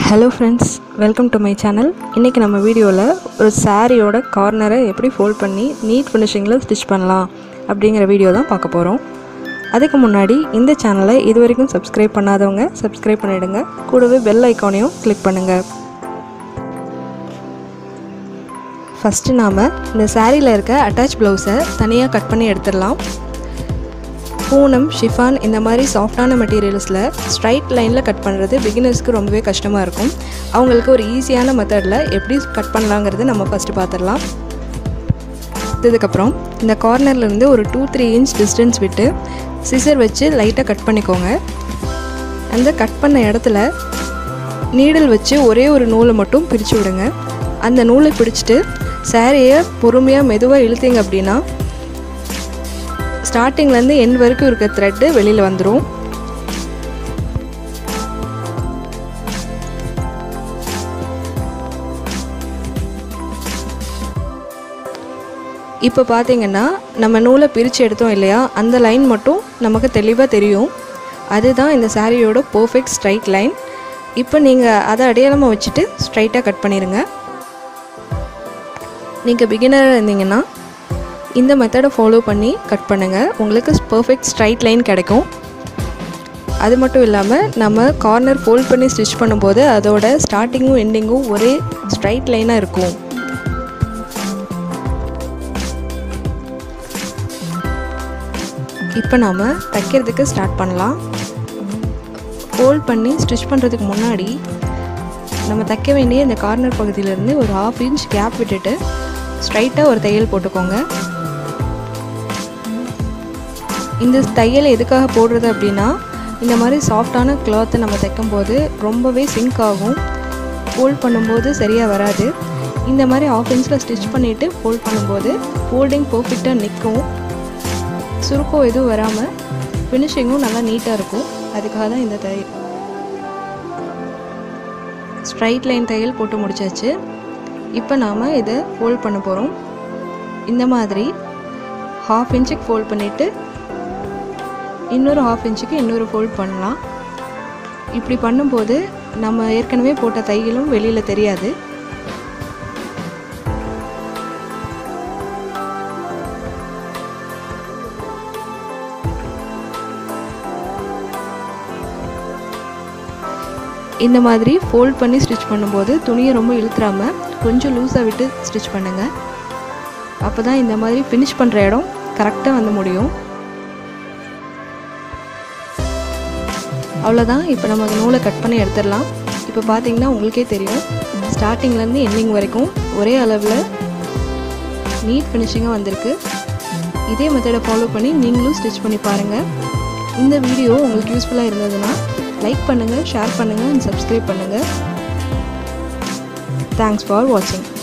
hello friends welcome to my channel இன்றைக்கி நம்ம வீடியோவில் ஒரு சாரியோட கார்னரை எப்படி ஃபோல்ட் பண்ணி நீட் ஃபினிஷிங்கில் ஸ்டிச் பண்ணலாம் அப்படிங்கிற வீடியோ தான் பார்க்க போகிறோம் அதுக்கு முன்னாடி இந்த சேனலை இது வரைக்கும் சப்ஸ்கிரைப் பண்ணாதவங்க சப்ஸ்கிரைப் பண்ணிவிடுங்க கூடவே பெல் ஐக்கானையும் கிளிக் பண்ணுங்கள் ஃபஸ்ட்டு நாம் இந்த சாரியில் இருக்க அட்டாச் ப்ளவுஸை தனியாக கட் பண்ணி எடுத்துடலாம் பூனம் ஷிஃபான் இந்த மாதிரி சாஃப்டான மெட்டீரியல்ஸில் ஸ்ட்ரைட் லைனில் கட் பண்ணுறது பிகினர்ஸ்க்கு ரொம்பவே கஷ்டமாக இருக்கும் அவங்களுக்கு ஒரு ஈஸியான மெத்தடில் எப்படி கட் பண்ணலாங்கிறது நம்ம ஃபஸ்ட்டு பார்த்துடலாம் இதுக்கப்புறம் இந்த கார்னர்லேருந்து ஒரு டூ த்ரீ இன்ச் டிஸ்டன்ஸ் விட்டு சிசர் வச்சு லைட்டாக கட் பண்ணிக்கோங்க அந்த கட் பண்ண இடத்துல நீடில் வச்சு ஒரே ஒரு நூலை மட்டும் பிரித்து விடுங்க அந்த நூலை பிடிச்சிட்டு சாரியை பொறுமையாக மெதுவாக இழுத்தீங்க அப்படின்னா ஸ்டார்டிங்லேருந்து எண்ட் வரைக்கும் இருக்க த்ரெட்டு வெளியில் வந்துடும் இப்போ பார்த்தீங்கன்னா நம்ம நூலை பிரித்து எடுத்தோம் இல்லையா அந்த லைன் மட்டும் நமக்கு தெளிவாக தெரியும் அதுதான் இந்த சாரியோட பர்ஃபெக்ட் ஸ்ட்ரைட் லைன் இப்போ நீங்கள் அதை அடையாளமாக வச்சுட்டு ஸ்ட்ரைட்டாக கட் பண்ணிடுங்க நீங்கள் பிகினராக இருந்தீங்கன்னா இந்த மெத்தடை ஃபாலோ பண்ணி கட் பண்ணுங்கள் உங்களுக்கு பர்ஃபெக்ட் ஸ்ட்ரைட் லைன் கிடைக்கும் அது மட்டும் இல்லாமல் நம்ம கார்னர் ஃபோல்ட் பண்ணி ஸ்டிச் பண்ணும்போது அதோட ஸ்டார்டிங்கும் எண்டிங்கும் ஒரே ஸ்ட்ரைட் லைனாக இருக்கும் இப்போ நாம் தைக்கிறதுக்கு ஸ்டார்ட் பண்ணலாம் ஃபோல்ட் பண்ணி ஸ்டிச் பண்ணுறதுக்கு முன்னாடி நம்ம தைக்க வேண்டிய இந்த கார்னர் பகுதியிலேருந்து ஒரு ஹாஃப் இன்ச் கேப் விட்டுட்டு ஸ்ட்ரைட்டாக ஒரு தையல் போட்டுக்கோங்க இந்த தையல் எதுக்காக போடுறது அப்படின்னா இந்த மாதிரி சாஃப்டான கிளாத்தை நம்ம தைக்கும்போது ரொம்பவே சிங்க் ஆகும் ஃபோல்ட் பண்ணும்போது சரியாக வராது இந்த மாதிரி ஆஃப் இன்ச்சில் ஸ்டிச் பண்ணிவிட்டு ஃபோல்ட் பண்ணும்போது ஃபோல்டிங் பர்ஃபெக்டாக நிற்கும் சுருக்கம் எதுவும் வராமல் ஃபினிஷிங்கும் நல்லா நீட்டாக இருக்கும் அதுக்காக தான் இந்த தையல் ஸ்ட்ரைட் லைன் தையல் போட்டு முடிச்சாச்சு இப்போ நாம் இதை ஃபோல்ட் பண்ண போகிறோம் இந்த மாதிரி ஹாஃப் இன்ச்சுக்கு ஃபோல்ட் பண்ணிவிட்டு இன்னொரு ஹாஃப் இன்ச்சுக்கு இன்னொரு ஃபோல்ட் பண்ணலாம் இப்படி பண்ணும்போது நம்ம ஏற்கனவே போட்ட தையலும் வெளியில் தெரியாது இந்த மாதிரி ஃபோல்ட் பண்ணி ஸ்டிச் பண்ணும்போது துணியை ரொம்ப இழுத்துறாமல் கொஞ்சம் லூஸாக விட்டு ஸ்டிச் பண்ணுங்கள் அப்போ தான் இந்த மாதிரி ஃபினிஷ் பண்ணுற இடம் கரெக்டாக வந்து முடியும் அவ்வளோதான் இப்போ நம்ம நூலை கட் பண்ணி எடுத்துடலாம் இப்போ பார்த்தீங்கன்னா உங்களுக்கே தெரியும் ஸ்டார்டிங்லேருந்து எண்டிங் வரைக்கும் ஒரே அளவில் நீட் ஃபினிஷிங்காக வந்திருக்கு இதே மெத்தடை ஃபாலோ பண்ணி நீங்களும் ஸ்டிச் பண்ணி பாருங்கள் இந்த வீடியோ உங்களுக்கு யூஸ்ஃபுல்லாக இருந்ததுன்னா லைக் பண்ணுங்கள் ஷேர் பண்ணுங்கள் அண்ட் சப்ஸ்கிரைப் பண்ணுங்கள் தேங்க்ஸ் ஃபார் வாட்சிங்